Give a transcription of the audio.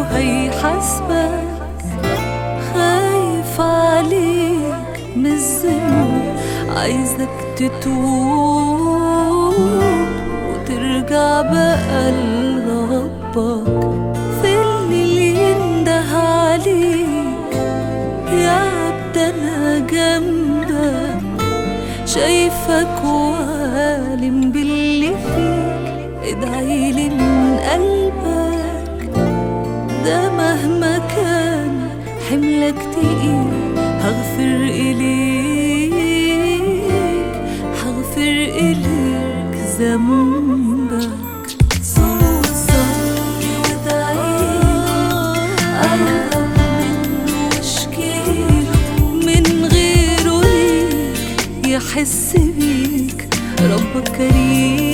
هيحاسبك خايف عليك من الذنوب عايزك تتوب وترجع بقى لربك في اللي ينده عليك يا عبد انا جنبك شايفك وعالم باللي فيك ادعيلي من قلبك ده مهما كان حملك تقيل هغفر إليك هغفر إليك ذنبك صوت صوتي ودعيله قرب منه واشكيله من غيره ليك يحس بيك ربك كريم